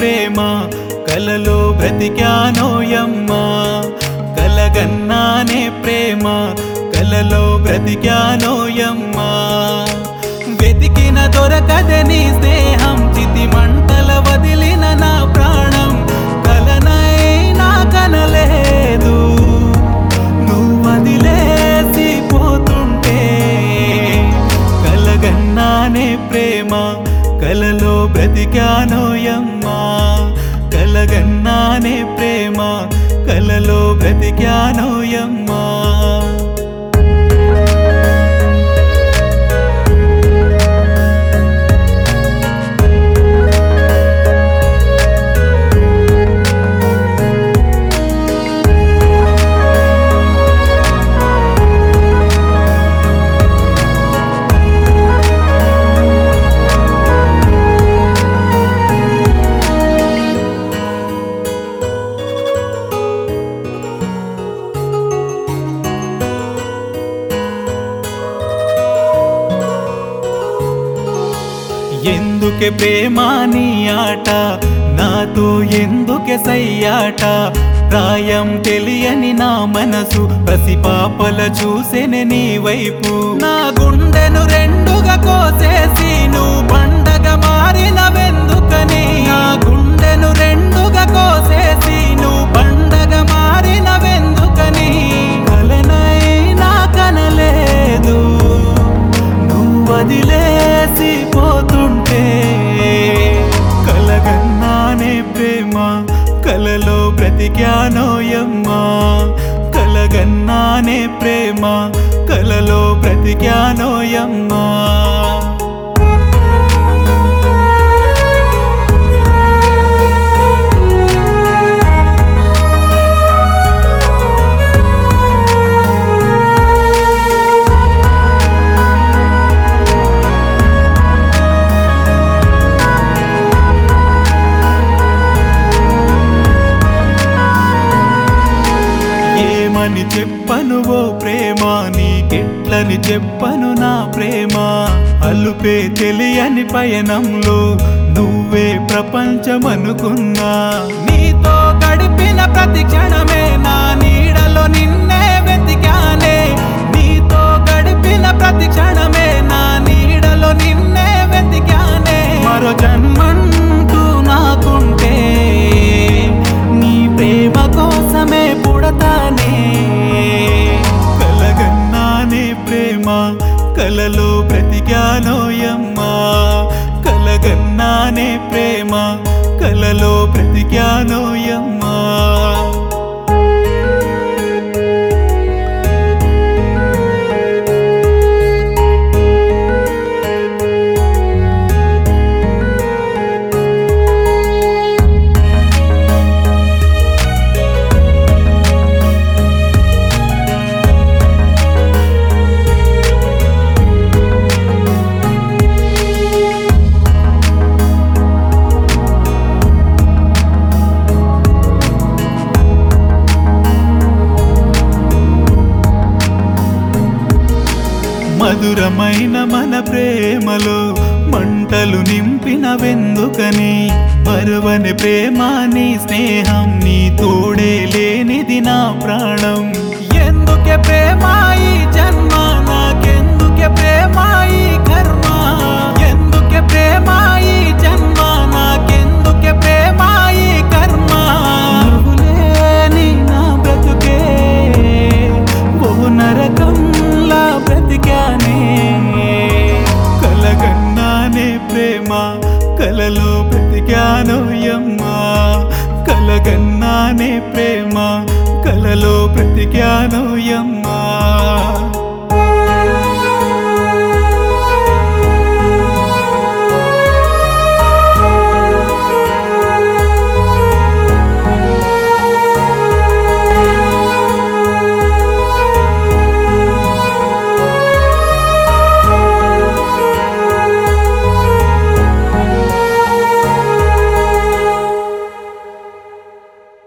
ప్రేమ కలలో బ్రతికానోయమ్మా కలగన్నానే ప్రేమ కలలో బ్రతికానోయమ్మా వెతికిన దొరకదని స్నేహం చితి మంటల వదిలిన నా ప్రాణం కలనైనా కనలేదు నువ్వు వదిలేసి పోతుంటే కలగన్నానే ప్రేమ కలలో బ్రతికానోయమ్మా కలగన్నానే ప్రేమ కలలో బ్రతికానోయమ్మా ఎందుకే ప్రేమ నీ ఆట నాతో ఎందుకే సయ్యాట ప్రాయం తెలియని నా మనసు పసిపాపల చూసెనే నీ వైపు నా గుండెను రెండుగా కోసేసి నువ్వు పండగ మారిన వెందుకని నా గుండెను రెండుగా కోసేసి నువ్వు పండగ మారిన వెందుకని కలనైనా కనలేదు నువ్వు వదిలేసి పోతుంటే కలగన్నానే ప్రేమ కలలో బ్రతికానోయమ్మా కలగన్నానే ప్రేమ కలలో బ్రతికానోయమ్మా ఏమని చెప్పను ఓ ప్రేమ నీకెట్లని చెప్పను నా ప్రేమ అల్లుపే తెలియని పయనంలో నువ్వే ప్రపంచమనుకున్నా నీతో గడిపిన ప్రతి క్షణమే నా నీడలో నిన్నే వెతికానే నీతో గడిపిన ప్రతి క్షణమే నా నీడలో నిన్నే వెతికానే మరో జన్మంటూ నాకుంటే నీ ప్రేమ కోసమే పుడతానే కలగన్నానే ప్రేమ కలలో బ్రతికానోయమ్మా కలగన్నానే ప్రేమ కలలో బ్రతికానోయమ్మా మధురమైన మన ప్రేమలో మంటలు నింపిన వెందుకని మరువని ప్రేమ నీ స్నేహం నీ తోడే లేనిది నా ప్రాణం ఎందుకే ప్రేమ ఈ జన్మ నాకెందుకే ప్రేమ ఈ కర్మ ఎందుకే ప్రేమ ఈ జన్మ నాకెందుకే ప్రేమ ఈ కర్మ నువ్వు లేని నా బ్రతుకే ఓ నరకంలా బ్రతికానే కలగన్నానే ప్రేమ కలలో బ్రతికానోయమ్మా కలగన్నానే ప్రేమ కలలో బ్రతికానోయమ్మా